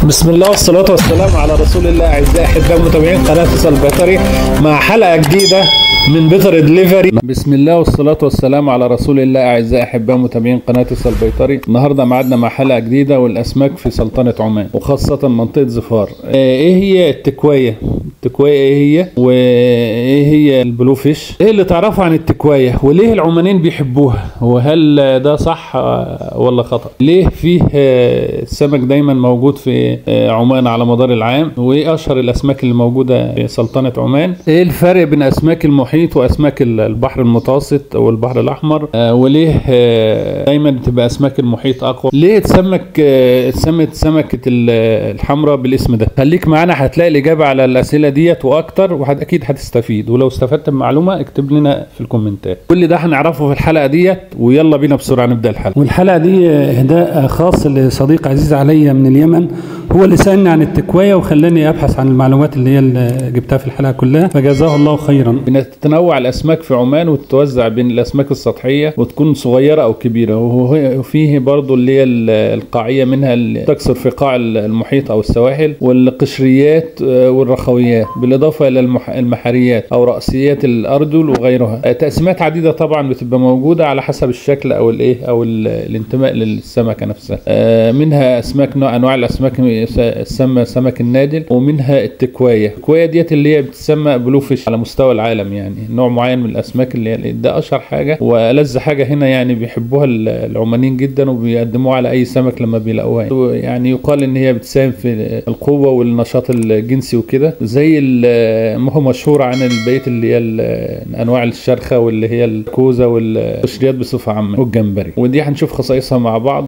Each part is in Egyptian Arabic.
بسم الله والصلاة والسلام على رسول الله أعزائي أحباء متابعين قناة فيصل البيطري مع حلقة جديدة من بيطري دليفري بسم الله والصلاة والسلام على رسول الله أعزائي أحباء متابعين قناة فيصل البيطري النهاردة معادنا مع حلقة جديدة والأسماك في سلطنة عمان وخاصة منطقة زفار آه، إيه هي التكواية التكواية إيه هي وإيه هي البلو فيش إيه اللي تعرفوا عن التكواية وليه العمانيين بيحبوها وهل ده صح آه، ولا خطأ ليه فيه آه، السمك دايما موجود في آه، عمان على مدار العام وايه اشهر الاسماك اللي موجوده في سلطنه عمان ايه الفرق بين اسماك المحيط واسماك ال- البحر المتوسط او البحر الاحمر آه وليه آه دايما بتبقى اسماك المحيط اقوى ليه اتسمك آه اتسمت سمكه ال- الحمراء بالاسم ده خليك معانا هتلاقي الاجابه على الاسئله ديت واكتر واكيد هتستفيد ولو استفدت بمعلومه اكتب لنا في الكومنتات كل ده هنعرفه في الحلقه ديت ويلا بينا بسرعه نبدا الحلقه والحلقة دي اهداء خاص لصديق عزيز عليا من اليمن هو اللي سألني عن التكواية وخلاني ابحث عن المعلومات اللي هي اللي جبتها في الحلقة كلها فجزاه الله خيرا بتتنوع الاسماك في عمان وتتوزع بين الاسماك السطحيه وتكون صغيره او كبيره وهو- وفيه برضو اللي هي ال- القاعيه منها اللي تكثر في قاع المحيط او السواحل والقشريات آه، والرخويات بالاضافه الى المح- المحاريات او راسيات الارجل وغيرها آه، تقسيمات عديده طبعا بتبقى موجوده على حسب الشكل او الايه او ال- الانتماء للسمكه نفسها آه، منها اسماك نوع انواع الاسماك تسمى سمك النادل ومنها التكوايه التكوايه ديت اللي هي بتسمى بلو فيش على مستوى العالم يعني نوع معين من الاسماك اللي هي ده اشهر حاجه والذ حاجه هنا يعني بيحبوها ال- العمانيين جدا وبيقدموها على اي سمك لما بيلاقوها يعني يقال ان هي بتساهم في القوه والنشاط الجنسي وكده زي ال- ما هو مشهور عن بقيه اللي هي ال- انواع الشرخه واللي هي الكوزه والقشريات بصفه عامه والجمبري ودي هنشوف خصائصها مع بعض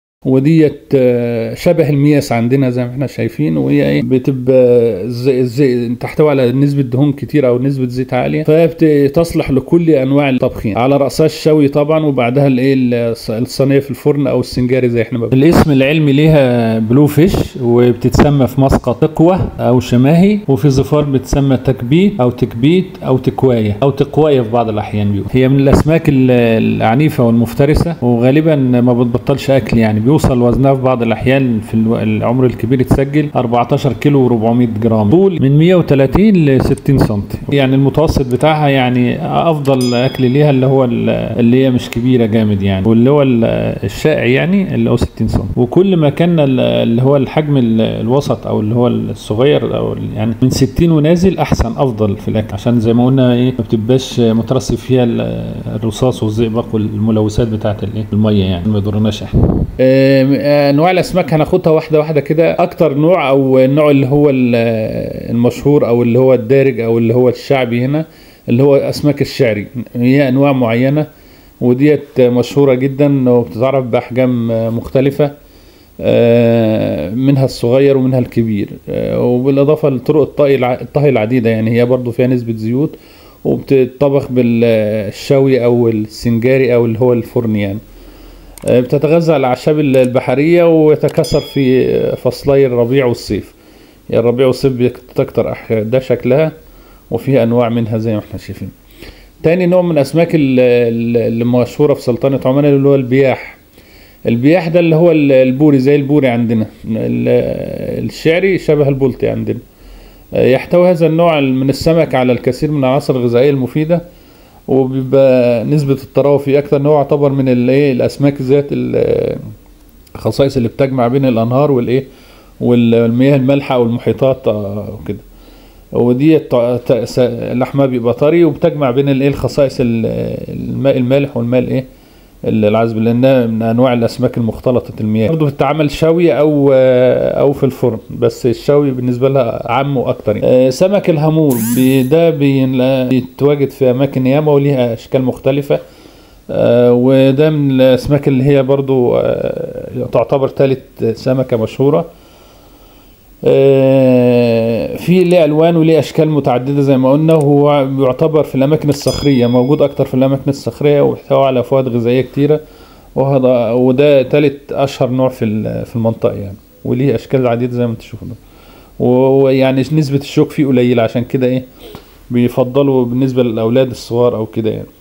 وديت آه، شبه المياس عندنا زي ما احنا شايفين وهي ايه بتبقى زي زي تحتوي على نسبه دهون كتير او نسبه زيت عاليه فبتصلح لكل انواع الطبخين على راسها الشوي طبعا وبعدها الايه الص- الصينيه في الفرن او السنجاري زي احنا بقى. الاسم العلمي ليها بلو فيش وبتتسمى في مسقط تقوى او شماهي وفي ظفار بتسمى تكبيت او تكبيت او تكوايه او تقوايه في بعض الاحيان بيقول هي من الاسماك ال- العنيفه والمفترسه وغالبا ما بتبطلش اكل يعني بيوصل وزنها في بعض الاحيان في الو- العمر الكبير يتسجل 14 كيلو و400 جرام طول من 130 ل 60 سم يعني المتوسط بتاعها يعني افضل اكل ليها اللي هو ال- اللي هي مش كبيره جامد يعني واللي هو ال- الشائع يعني اللي هو 60 سم وكل ما كان ال- اللي هو الحجم ال- الوسط او اللي هو الصغير او ال- يعني من 60 ونازل احسن افضل في الاكل عشان زي ما قلنا ايه ما بتبقاش مترسب فيها ال- الرصاص والزئبق والملوثات بتاعت الايه الميه يعني ما يضرناش احنا آه، انواع الاسماك هناخدها واحده واحده كده اكتر نوع او النوع اللي هو ال- المشهور او اللي هو الدارج او اللي هو الشعبي هنا اللي هو اسماك الشعري هي انواع معينه وديت مشهوره جدا وبتتعرف باحجام مختلفه آه، منها الصغير ومنها الكبير آه، وبالاضافه لطرق الطهي الع- الطهي العديده يعني هي برضو فيها نسبه زيوت وبتطبخ بالشوي او السنجاري او اللي هو الفرن يعني آه، بتتغذى على الاعشاب البحريه ويتكاثر في فصلي الربيع والصيف يعني الربيع والصيف بتكتر أح- ده شكلها وفيها انواع منها زي ما احنا شايفين تاني نوع من الاسماك ال- ال- اللي مشهوره في سلطنه عمان اللي هو البياح البياح ده اللي هو ال- البوري زي البوري عندنا ال- الشعري شبه البلطي عندنا آه، يحتوي هذا النوع من السمك على الكثير من العناصر الغذائيه المفيده وبيبقى نسبة الطراوة فيه أكتر إن هو يعتبر من الإيه الأسماك ذات ال- الخصائص اللي بتجمع بين الأنهار والإيه والمياه المالحة والمحيطات آه، وكده ودي الط- ت- س- لحمها بيبقى طري وبتجمع بين الإيه الخصائص ال- الماء المالح والماء الإيه العذب لأنها من أنواع الأسماك المختلطة المياه برضه بتتعمل شوي أو أو في الفرن بس الشوي بالنسبة لها عام وأكتر يعني. آه، سمك الهامور بي- ده بين- بيتواجد في أماكن ياما وليها أشكال مختلفة آه، وده من الأسماك اللي هي برضو آه، تعتبر ثالث سمكة مشهورة آه، في ليه ألوان وليه أشكال متعددة زي ما قلنا وهو بيعتبر في الأماكن الصخرية موجود أكتر في الأماكن الصخرية ويحتوي على فوائد غذائية كتيرة وهذا وده ثالث أشهر نوع في ال- في المنطقة يعني وليه أشكال عديدة زي ما انتم تشوفوا ده و- ويعني نسبة الشوك فيه قليلة عشان كده إيه بيفضلوا بالنسبة للأولاد الصغار أو كده يعني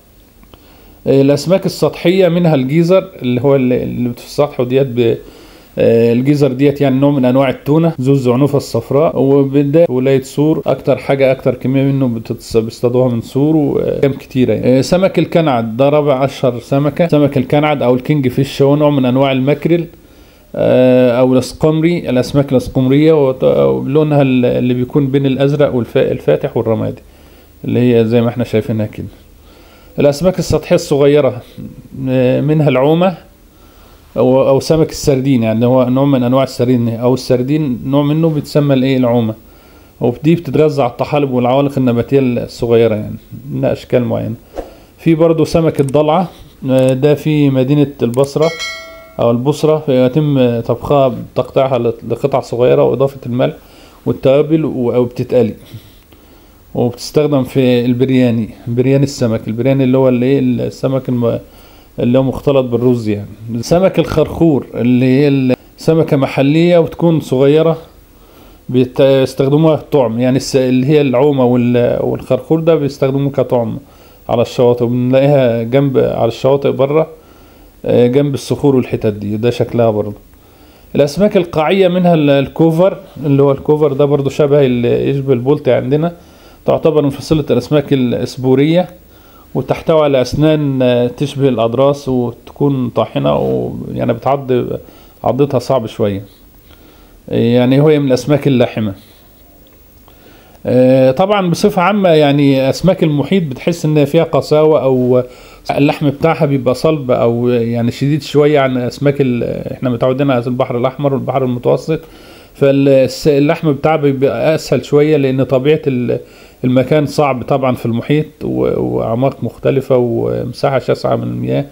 الاسماك السطحيه منها الجيزر اللي هو اللي اللي في السطح وديت ب- آه، الجزر ديت يعني نوع من انواع التونه ذو الزعنفه الصفراء وبدا ولايه سور اكتر حاجه اكتر كميه منه بتتص- بيصطادوها من سور وكم كتيره يعني. آه، سمك الكنعد ده رابع اشهر سمكه سمك الكنعد او الكينج فيش هو نوع من انواع الماكريل آه، او الاسقمري الاسماك الاسقمريه وط- ولونها ال- اللي بيكون بين الازرق والفاتح والرمادي اللي هي زي ما احنا شايفينها كده الاسماك السطحيه الصغيره آه، منها العومه او او سمك السردين يعني هو نوع من انواع السردين او السردين نوع منه بيتسمى الايه العومه ودي بتتغذى على الطحالب والعوالق النباتيه الصغيره يعني لها اشكال معينه في برضو سمك الضلعه آه، ده في مدينه البصره او البصره يتم طبخها تقطيعها لقطع صغيره واضافه الملح والتوابل و- وبتتقلي وبتستخدم في البرياني برياني السمك البرياني اللي هو الايه السمك الم... اللي هو مختلط بالرز يعني سمك الخرخور اللي هي سمكة محلية وتكون صغيرة بيستخدموها طعم يعني الس- اللي هي العومة وال- والخرخور ده بيستخدموه كطعم على الشواطئ بنلاقيها جنب على الشواطئ بره آه، جنب الصخور والحتت دي ده شكلها برضه الأسماك القاعية منها ال- الكوفر اللي هو الكوفر ده برضه شبه ال- يشبه البولتي عندنا تعتبر من فصيلة الأسماك الأسبورية وتحتوي على أسنان آه، تشبه الأضراس وتكون طاحنة ويعني بتعض عضتها صعب شوية يعني هو من الأسماك اللاحمة آه، طبعا بصفة عامة يعني أسماك المحيط بتحس إن فيها قساوة أو اللحم بتاعها بيبقى صلب أو يعني شديد شوية عن أسماك ال- إحنا متعودين على البحر الأحمر والبحر المتوسط فاللحم بتاعها بيبقى أسهل شوية لأن طبيعة ال- المكان صعب طبعا في المحيط و- وأعماق مختلفة ومساحة شاسعة من المياه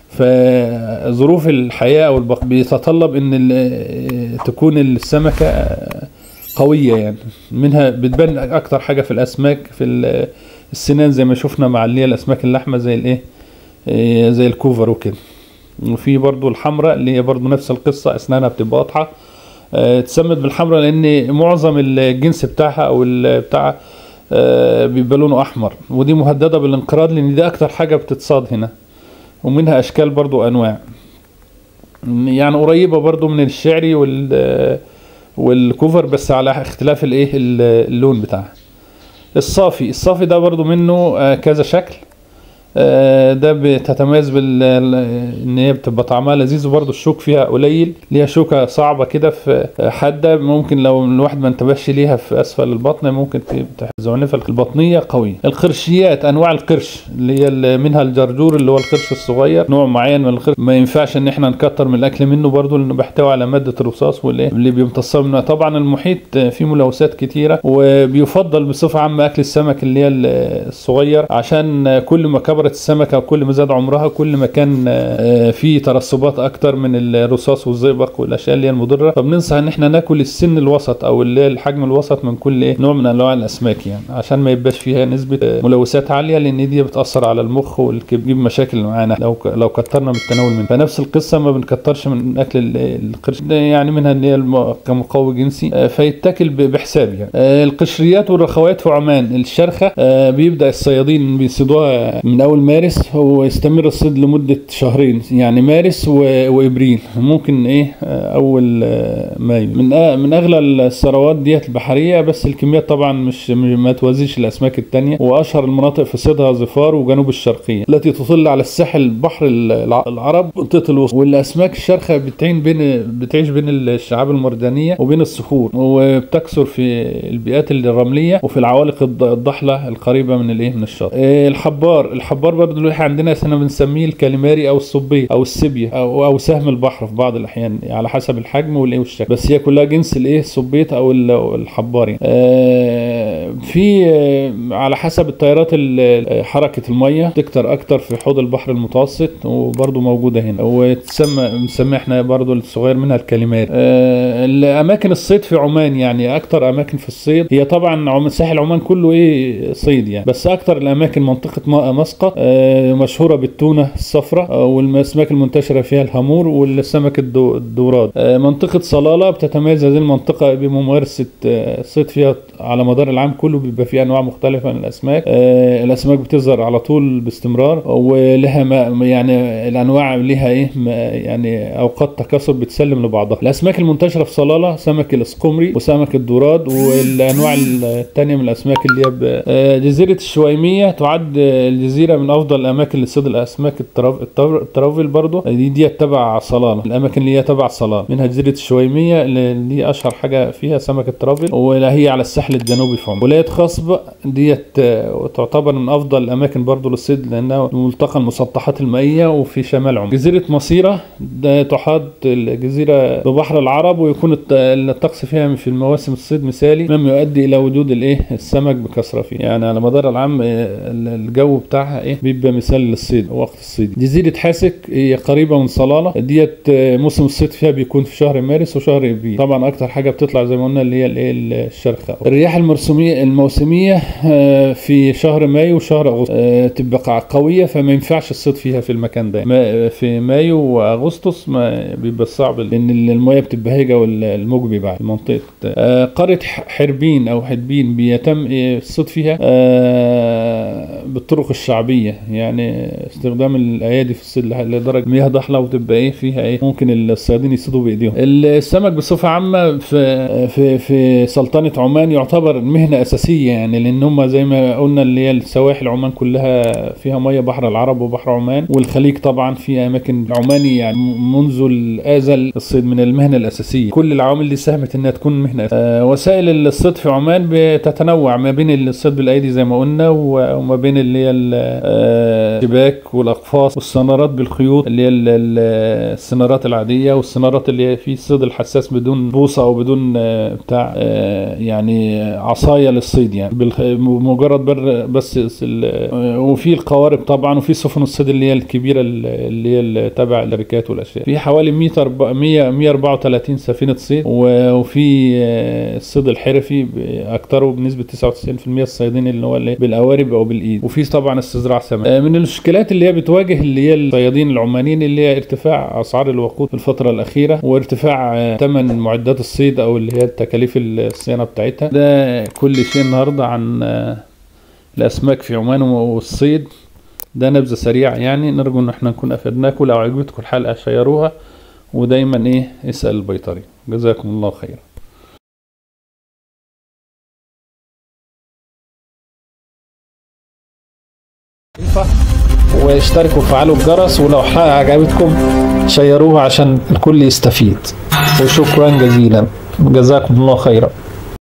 فظروف الحياة أو البق بيتطلب إن ال- تكون السمكة قوية يعني منها بتبان أكتر حاجة في الأسماك في ال- السنان زي ما شفنا مع اللي هي الأسماك اللحمة زي الإيه إيه، زي الكوفر وكده وفي برضو الحمراء اللي هي برضو نفس القصة أسنانها بتبقى واضحة آه، اتسمت بالحمراء لأن معظم الجنس بتاعها أو ال- بتاع آه، بيبقى لونه أحمر ودي مهددة بالانقراض لأن دي أكتر حاجة بتتصاد هنا ومنها أشكال برضو أنواع يعني قريبة برضو من الشعري وال والكوفر بس على اختلاف الايه اللون بتاعها الصافي الصافي ده برضو منه آه، كذا شكل آه، ده بتتميز بال ال- ان هي بتبقى طعمها لذيذ وبرضو الشوك فيها قليل ليها شوكة صعبة كده في حادة ممكن لو الواحد ما انتبهش ليها في اسفل البطن ممكن ت- الزعنفة البطنية قوية القرشيات انواع القرش اللي هي ال- منها الجرجور اللي هو القرش الصغير نوع معين من القرش ما ينفعش ان احنا نكتر من الاكل منه برضو لانه بيحتوي على مادة الرصاص والايه اللي بيمتصها منه طبعا المحيط فيه ملوثات كتيرة وبيفضل بصفة عامة اكل السمك اللي هي ال- الصغير عشان كل ما كبرت السمكة وكل ما زاد عمرها كل ما كان آه، فيه ترسبات اكتر من الرصاص والزئبق والاشياء اللي هي المضرة فبننصح ان احنا ناكل السن الوسط او اللي هي الحجم الوسط من كل ايه نوع من انواع الاسماك يعني عشان ما يبقاش فيها نسبة آه، ملوثات عالية لان دي بتأثر على المخ وبتجيب مشاكل معانا لو ك- لو كترنا من التناول منه فنفس القصة ما بنكترش من اكل ال- القرش ده يعني منها ان هي الم- كمقوي جنسي آه، فيتاكل ب- بحساب يعني آه، القشريات والرخوات في عمان الشرخة آه، بيبدأ الصيادين بيصيدوها من اول مارس ويستمر الصيد لمدة شهرين يعني مارس و- وابريل ممكن ايه آه، اول آه، مايو من أ- من اغلى الثروات ديت البحرية بس الكميات طبعا مش م- ما توازيش الاسماك التانية واشهر المناطق في صيدها ظفار وجنوب الشرقية التي تطل على الساحل بحر الع- العرب منطقة الوسط والاسماك الشرخة بتعين بين بتعيش بين الشعاب المرجانية وبين الصخور وبتكثر في البيئات الرملية وفي العوالق الض- الضحلة القريبة من الايه من الشاطئ آه، الحبار الحبار برضه اللي احنا عندنا احنا بنسميه الكاليماري او الصبية او السبية او او سهم البحر في بعض الاحيان على حسب الحجم والايه والشكل بس هي كلها جنس الايه الصبيت او ال- أو الحبار يعني. آه، في آه، على حسب التيارات ال- حركة المية تكتر اكتر في حوض البحر المتوسط وبرضه موجودة هنا وتسمى بنسميها احنا برضه الصغير منها الكاليماري آه، الاماكن الصيد في عمان يعني اكتر اماكن في الصيد هي طبعا عم- ساحل عمان كله ايه صيد يعني بس اكتر الاماكن منطقة م- مسقط آه، مشهوره بالتونه الصفراء آه، والاسماك المنتشره فيها الهامور والسمك الدو- الدوراد آه، منطقه صلاله بتتميز هذه المنطقه بممارسه آه، الصيد فيها على مدار العام كله بيبقى فيه انواع مختلفه من الاسماك آه، الاسماك بتظهر على طول باستمرار ولها ما يعني الانواع لها ايه ما- يعني اوقات تكاثر بتسلم لبعضها الاسماك المنتشره في صلاله سمك الاسقمري وسمك الدوراد والانواع الثانيه من الاسماك اللي هي ب- آه، جزيره الشويميه تعد آه، الجزيره من افضل الاماكن لصيد الاسماك التراف- التر- الترافل برضه دي دي تبع صلاله الاماكن اللي هي تبع صلاله منها جزيره الشويميه اللي هي اشهر حاجه فيها سمك الترافل ولا هي على الساحل الجنوبي في عمان ولايه خصب ديت آه، تعتبر من افضل الاماكن برضه للصيد لانها ملتقى المسطحات المائيه وفي شمال عمان جزيره مصيره ده تحاط الجزيره ببحر العرب ويكون الط- الطقس فيها في المواسم الصيد مثالي مما يؤدي الى وجود الايه السمك بكثره فيه يعني على مدار العام آه، الجو بتاعها ايه بيبقى مثال للصيد وقت الصيد جزيره حاسك هي قريبه من صلاله ديت آه، موسم الصيد فيها بيكون في شهر مارس وشهر ابريل طبعا اكتر حاجه بتطلع زي ما قلنا اللي هي الايه الشرخه الرياح المرسوميه الموسميه آه، في شهر مايو وشهر اغسطس آه، تبقى قويه فما ينفعش الصيد فيها في المكان ده ما- في مايو واغسطس ما بيبقى صعب لان المياه بتبقى هيجه والموج بيبقى في منطقه آه، قريه ح- حربين او حربين بيتم آه، الصيد فيها آه، بالطرق الشعبيه يعني استخدام الايادي في الصيد لح- لدرجه مياه ضحله وتبقى ايه فيها ايه ممكن الصيادين يصيدوا بايديهم السمك بصفه عامه في في في سلطنه عمان يعتبر مهنه اساسيه يعني لان هم زي ما قلنا اللي هي السواحل عمان كلها فيها ميه بحر العرب وبحر عمان والخليج طبعا في اماكن عماني يعني منذ الازل الصيد من المهنه الاساسيه كل العوامل دي ساهمت انها تكون مهنه آه وسائل الصيد في عمان بتتنوع ما بين الصيد بالايدي زي ما قلنا و- وما بين اللي هي ال- آه، الشباك والاقفاص والسنارات بالخيوط اللي هي ال- ال- السنارات العاديه والسنارات اللي هي في الصيد الحساس بدون بوصه او بدون آه، بتاع آه، يعني عصايه للصيد يعني بالخ- مجرد بر بس ال- آه، وفي القوارب طبعا وفي سفن الصيد اللي هي الكبيره اللي هي ال- تبع الركات والاشياء في حوالي 100 أربع- 100 134 سفينه صيد و- وفي آه، الصيد الحرفي ب- اكتره بنسبه 99% الصيادين اللي هو اللي بالقوارب او بالايد وفي طبعا استزراع سمك آه، من المشكلات اللي هي بتواجه اللي هي الصيادين العمانيين اللي هي ارتفاع اسعار الوقود في الفتره الاخيره وارتفاع آه، ثمن معدات الصيد او اللي هي تكاليف الصيانه بتاعتها ده كل شيء النهارده عن آه، الاسماك في عمان والصيد ده نبذه سريعه يعني نرجو ان احنا نكون افدناكم لو عجبتكم الحلقه شيروها ودايما ايه اسال البيطري جزاكم الله خيرا واشتركوا وفعلوا الجرس ولو الحلقه عجبتكم شيروها عشان الكل يستفيد وشكرا جزيلا جزاكم الله خيرا